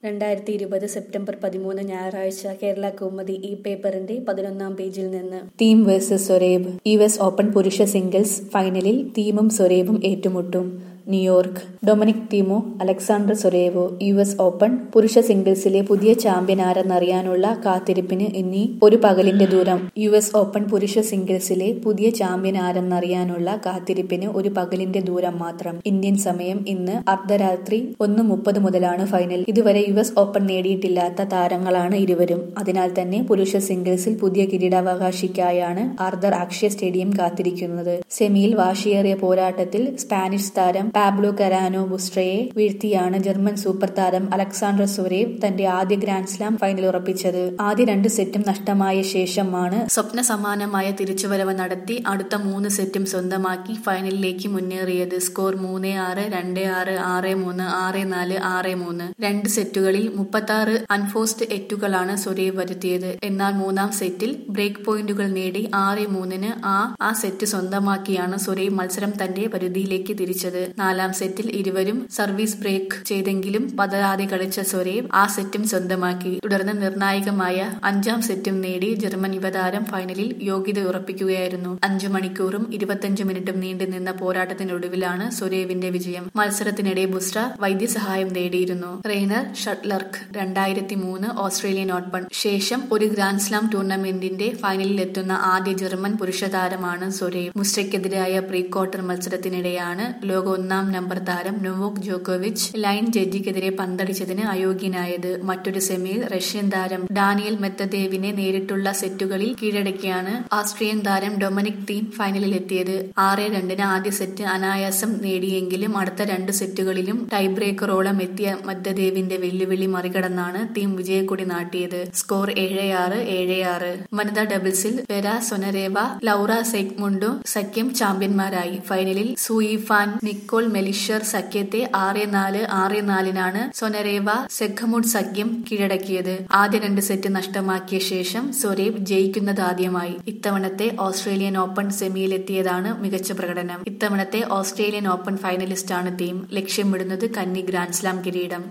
രണ്ടായിരത്തി ഇരുപത് സെപ്റ്റംബർ പതിമൂന്ന് ഞായറാഴ്ച കേരള കൗമുദി ഈ പേപ്പറിന്റെ പതിനൊന്നാം പേജിൽ നിന്ന് Thiem versus Zverev U S Open പുരുഷ സിംഗിൾസ് ഫൈനലിൽ തീമും സൊരേബും ഏറ്റുമുട്ടും ന്യൂയോർക്ക് ഡൊമിനിക് തീമോ അലക്സാണ്ടർ സൊരേവോ യു എസ് ഓപ്പൺ പുരുഷ സിംഗിൾസിലെ പുതിയ ചാമ്പ്യൻ ആരെന്നറിയാനുള്ള കാത്തിരിപ്പിന് ഇനി ഒരു പകലിന്റെ ദൂരം യു എസ് ഓപ്പൺ പുരുഷ സിംഗിൾസിലെ പുതിയ ചാമ്പ്യൻ ആരെന്നറിയാനുള്ള കാത്തിരിപ്പിന് ഒരു പകലിന്റെ ദൂരം മാത്രം ഇന്ത്യൻ സമയം ഇന്ന് അർദ്ധരാത്രി ഒന്ന് മുപ്പത് മുതലാണ് ഫൈനൽ ഇതുവരെ യു എസ് ഓപ്പൺ നേടിയിട്ടില്ലാത്ത താരങ്ങളാണ് ഇരുവരും അതിനാൽ തന്നെ പുരുഷ സിംഗിൾസിൽ പുതിയ കിരീടാവകാശിക്കായാണ് ആർദർ അക്ഷയ സ്റ്റേഡിയം കാത്തിരിക്കുന്നത് സെമിയിൽ വാശിയേറിയ പോരാട്ടത്തിൽ സ്പാനിഷ് താരം പാബ്ലോ കരാനോ ബുസ്ട്രയെ വീഴ്ത്തിയാണ് ജർമ്മൻ സൂപ്പർ താരം അലക്സാണ്ടർ സുരേവ് തന്റെ ആദ്യ ഗ്രാൻഡ് സ്ലാം ഫൈനൽ ഉറപ്പിച്ചത് ആദ്യ രണ്ട് സെറ്റും നഷ്ടമായ ശേഷമാണ് സ്വപ്ന സമാനമായ തിരിച്ചുവരവ് നടത്തി അടുത്ത മൂന്ന് സെറ്റും സ്വന്തമാക്കി ഫൈനലിലേക്ക് മുന്നേറിയത് സ്കോർ മൂന്ന് ആറ് രണ്ട് ആറ് ആറ് മൂന്ന് ആറ് നാല് ആറ് മൂന്ന് രണ്ട് സെറ്റുകളിൽ മുപ്പത്തി ആറ് അൺഫോഴ്സ്ഡ് എറ്റുകളാണ് സുരേവ് വരുത്തിയത് എന്നാൽ മൂന്നാം സെറ്റിൽ ബ്രേക്ക് പോയിന്റുകൾ നേടി ആറ് മൂന്നിന് ആ ആ സെറ്റ് സ്വന്തമാക്കിയാണ് സുരേവ് മത്സരം തന്റെ പരിധിയിലേക്ക് തിരിച്ചത് നാലാം സെറ്റിൽ ഇരുവരും സർവീസ് ബ്രേക്ക് ചെയ്തെങ്കിലും പതരാതെ കളിച്ച സൊരേവ് ആ സെറ്റും സ്വന്തമാക്കി തുടർന്ന് നിർണായകമായ അഞ്ചാം സെറ്റും നേടി ജർമ്മൻ യുവതാരം ഫൈനലിൽ യോഗ്യത ഉറപ്പിക്കുകയായിരുന്നു അഞ്ചു മണിക്കൂറും ഇരുപത്തിയഞ്ച് മിനിറ്റും നീണ്ടുനിന്ന പോരാട്ടത്തിനൊടുവിലാണ് സൊരേവിന്റെ വിജയം മത്സരത്തിനിടെ ബുസ്ര വൈദ്യസഹായം നേടിയിരുന്നു റെയ്നർ ഷട്ലർക്ക് രണ്ടായിരത്തി മൂന്ന് ഓസ്ട്രേലിയൻ ഓപ്പൺ ശേഷം ഒരു ഗ്രാൻഡ് സ്ലാം ടൂർണമെന്റിന്റെ ഫൈനലിൽ എത്തുന്ന ആദ്യ ജർമ്മൻ പുരുഷ താരമാണ് സൊരേവ് മുസ്രയ്ക്കെതിരായ പ്രീ ക്വാർട്ടർ മത്സരത്തിനിടെയാണ് ലോക ഒന്നാം നമ്പർ താരം നൊവോക് ജോക്കോവിച്ച് ലൈൻ ജഡ്ജിക്കെതിരെ പന്തടിച്ചതിന് അയോഗ്യനായത് മറ്റൊരു സെമിയിൽ റഷ്യൻ താരം ഡാനിയൽ മെത്തദേവിനെ നേരിട്ടുള്ള സെറ്റുകളിൽ കീഴടക്കിയാണ് ആസ്ട്രിയൻ താരം ഡൊമിനിക് തീം ഫൈനലിൽ എത്തിയത് ആറ് രണ്ടിന് ആദ്യ സെറ്റ് അനായാസം നേടിയെങ്കിലും അടുത്ത രണ്ട് സെറ്റുകളിലും ടൈ ബ്രേക്കറോളം എത്തിയ മെത്തദേവിന്റെ വെല്ലുവിളി മറികടന്നാണ് തീം വിജയക്കൊടി നാട്ടിയത് സ്കോർ ഏഴ് ആറ് ഏഴ് ആറ് വനിതാ ഡബിൾസിൽ വെര സൊനരേവ ലൌറ സെഗ്മുണ്ടോ സഖ്യം ചാമ്പ്യന്മാരായി ഫൈനലിൽ സൂയിഫാൻ നിക്കോൾ മെലിഷർ സഖ്യത്തെ ആറ് നാല് ആറ് നാലിനാണ് സൊനരേവ സെഖമുഡ് സഖ്യം കീഴടക്കിയത് ആദ്യ രണ്ട് സെറ്റ് നഷ്ടമാക്കിയ ശേഷം സൊരേവ് ജയിക്കുന്നതാദ്യമായി ഇത്തവണത്തെ ഓസ്ട്രേലിയൻ ഓപ്പൺ സെമിയിലെത്തിയതാണ് മികച്ച പ്രകടനം ഇത്തവണത്തെ ഓസ്ട്രേലിയൻ ഓപ്പൺ ഫൈനലിസ്റ്റാണ് ടീം ലക്ഷ്യമിടുന്നത് കന്നി ഗ്രാൻഡ്സ്ലാം കിരീടം